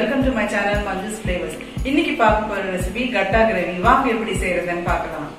welcome to my channel Manju's flavours இன்னைக்கு பார்க்க போற ரெசிபி கட்டா கிரேவி வாங்க எப்படி செய்யறதுன்னு பார்க்கலாம்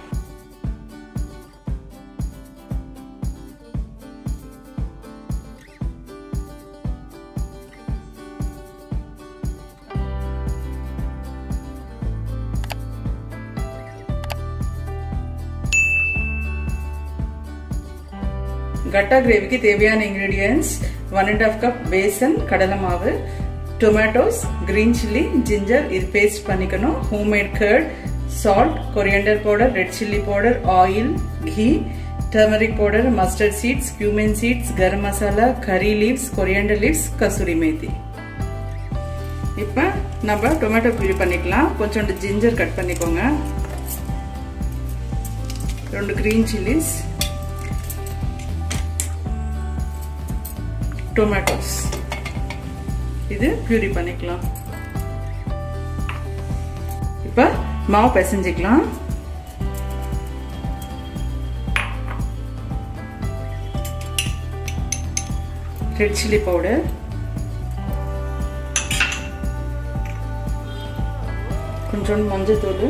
கட்டா கிரேவிக்கு தேவையான ingredients one and half cup besan கடலை மாவு டொமேட்டோஸ் கிரீன் சில்லி ஜிஞ்சர் இது பேஸ்ட் பண்ணிக்கணும் homemade curd salt coriander powder red chilli powder oil ghee turmeric powder mustard seeds cumin seeds garam masala curry leaves coriander leaves kasuri methi இப்போ நம்ம டொமேட்டோ பியூரி பண்ணிக்கலாம் கொஞ்சோண்டு ஜிஞ்சர் கட் பண்ணிக்கோங்க ரெண்டு கிரீன் சில்லிஸ் டொமேட்டோஸ் இது பியூரி பண்ணிக்கலாம் இப்ப மாவு பிசைஞ்சிக்கலாம் ரெட் சில்லி பவுடர் கொஞ்சோண்டு மஞ்சள் தூள்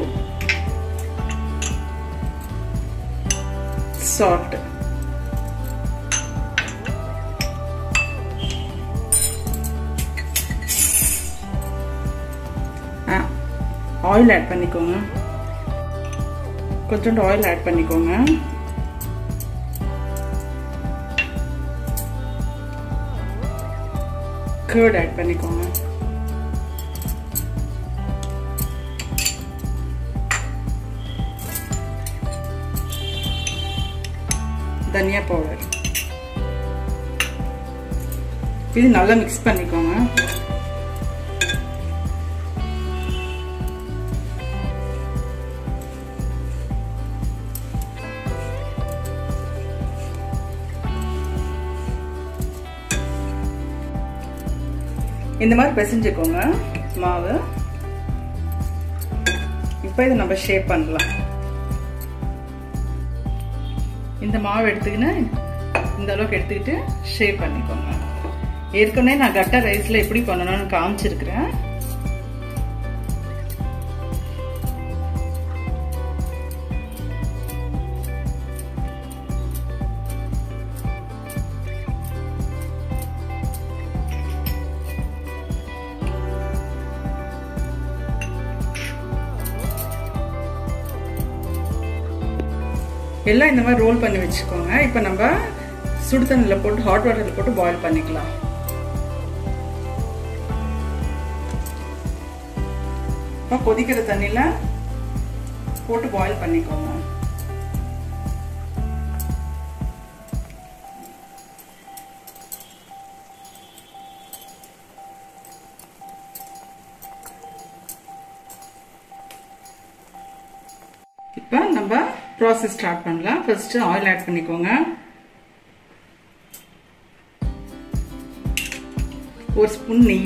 சால்ட் ஆயில் ஆட் பண்ணிக்கோங்க கொஞ்சோண்டு ஆயில் ஆட் பண்ணிக்கோங்க கர்ட் ஆட் பண்ணிக்கோங்க தனியா பவுடர் இது நல்லா மிக்ஸ் பண்ணிக்கோங்க இந்த மாதிரி பிசைஞ்சுக்கோங்க மாவு இப்போ இதை நம்ம ஷேப் பண்ணலாம் இந்த மாவு எடுத்துக்கின்னு இந்த அளவுக்கு எடுத்துக்கிட்டு ஷேப் பண்ணிக்கோங்க ஏற்கனவே நான் கட்டா ரைஸில் எப்படி பண்ணணும்னு காமிச்சிருக்கிறேன் எல்லாம் இந்த மாதிரி ரோல் பண்ணி வச்சுக்கோங்க இப்போ நம்ம சுடு தண்ணியில் போட்டு ஹாட் வாட்டரில் போட்டு பாயில் பண்ணிக்கலாம் இப்போ கொதிக்கிற தண்ணியில் போட்டு பாயில் பண்ணிக்கோங்க இப்போ நம்ம ப்ராசஸ் ஸ்டார்ட் பண்ணலாம் ஃபர்ஸ்ட் ஆயில் ஆட் பண்ணிக்கோங்க ஒரு ஸ்பூன் நெய்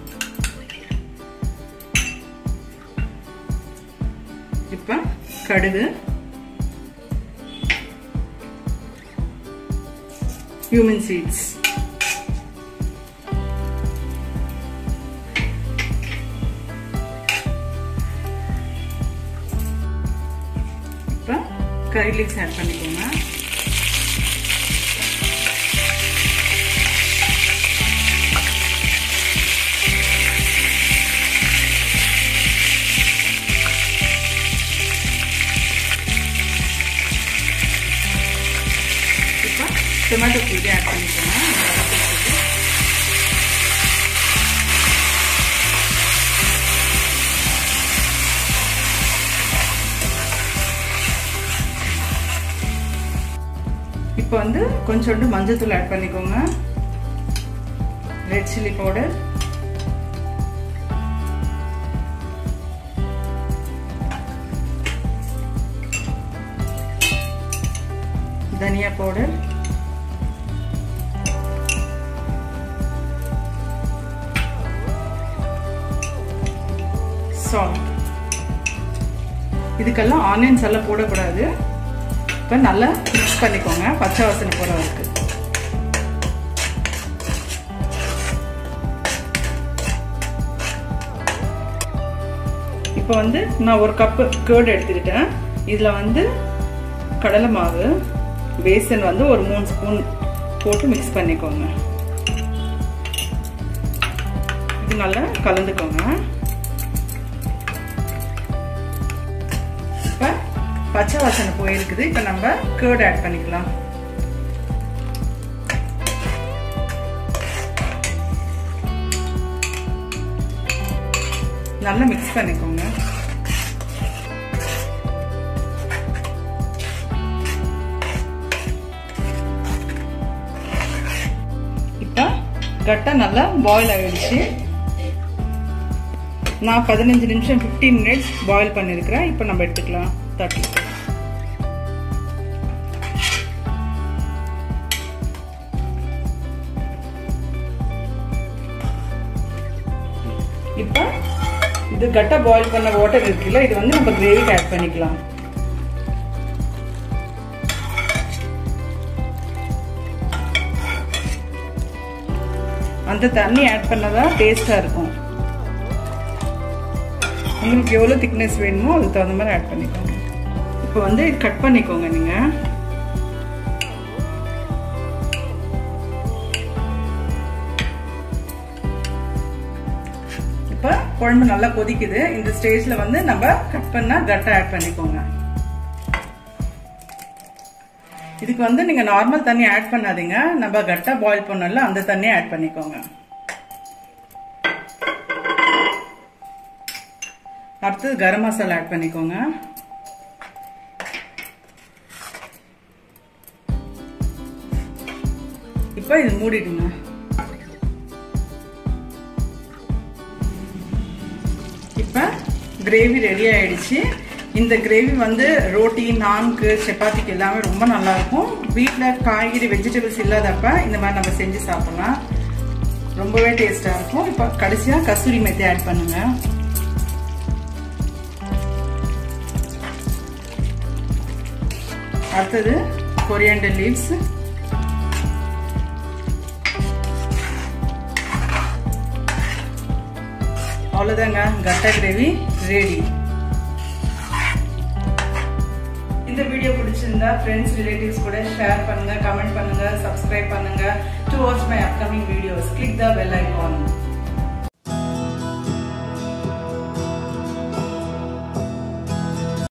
இப்போ கடுகு ஹியூமன் சீட்ஸ் இப்போ கறி லீவ்ஸ் ஆட் பண்ணிக்கோங்க இப்போ டொமேட்டோ பியூரி ஆட் பண்ணிக்கோங்க இப்போ வந்து கொஞ்சோண்டு மஞ்சள் தூள் ஆட் பண்ணிக்கோங்க ரெட் சில்லி பவுடர் தனியா பவுடர் சால்ட் இதுக்கெல்லாம் ஆனியன்ஸ் எல்லாம் போடக்கூடாது இப்போ நல்லா மிக்ஸ் பண்ணிக்கோங்க பச்சை வாசனை போகிற வரைக்கும் இப்போ வந்து நான் ஒரு கப்பு கேர்டு எடுத்துக்கிட்டேன் இதில் வந்து கடலை மாவு பேசன் வந்து ஒரு மூணு ஸ்பூன் போட்டு மிக்ஸ் பண்ணிக்கோங்க இது நல்லா கலந்துக்கோங்க இப்போ பச்சை வாசனை போயிருக்குது இப்போ நம்ம கேர்டு ஆட் பண்ணிக்கலாம் நல்லா மிக்ஸ் பண்ணிக்கோங்க இப்போ கட்டை நல்லா பாயில் ஆகிடுச்சு நான் பதினஞ்சு நிமிஷம் ஃபிஃப்டீன் மினிட்ஸ் பாயில் பண்ணியிருக்கிறேன் இப்போ நம்ம எடுத்துக்கலாம் தட்டி இப்போ இது கட்டை பாயில் பண்ண வாட்டர் இருக்குல்ல இது வந்து நம்ம கிரேவிக்கு ஆட் பண்ணிக்கலாம் அந்த தண்ணி ஆட் பண்ணதான் டேஸ்டா இருக்கும் உங்களுக்கு எவ்வளோ திக்னஸ் வேணுமோ அதுக்கு தகுந்த மாதிரி ஆட் பண்ணிக்கோங்க இப்போ வந்து கட் பண்ணிக்கோங்க நீங்கள் இப்போ குழம்பு நல்லா கொதிக்குது இந்த ஸ்டேஜில் வந்து நம்ம கட் பண்ணால் கட்டை ஆட் பண்ணிக்கோங்க இதுக்கு வந்து நீங்கள் நார்மல் தண்ணி ஆட் பண்ணாதீங்க நம்ம கட்டா பாயில் பண்ணல அந்த தண்ணியை ஆட் பண்ணிக்கோங்க அடுத்தது கரம் மசாலா ஆட் பண்ணிக்கோங்க இப்போ இது மூடிடுங்க இப்போ கிரேவி ரெடி ஆயிடுச்சு இந்த கிரேவி வந்து ரோட்டி நான்கு சப்பாத்திக்கு எல்லாமே ரொம்ப நல்லா இருக்கும் வீட்டில் காய்கறி வெஜிடபிள்ஸ் இல்லாதப்ப இந்த மாதிரி நம்ம செஞ்சு சாப்பிடலாம் ரொம்பவே டேஸ்டாக இருக்கும் இப்போ கடைசியாக கஸ்தூரி மெத்தி ஆட் பண்ணுங்க அடுத்தது கொரியாண்டர் லீவ்ஸ் அவ்வளோதாங்க கட்டா கிரேவி ரெடி இந்த வீடியோ பிடிச்சிருந்தா ஃப்ரெண்ட்ஸ் ரிலேட்டிவ்ஸ் கூட ஷேர் பண்ணுங்க கமெண்ட் பண்ணுங்க சப்ஸ்கிரைப் பண்ணுங்க to watch my upcoming videos click the bell icon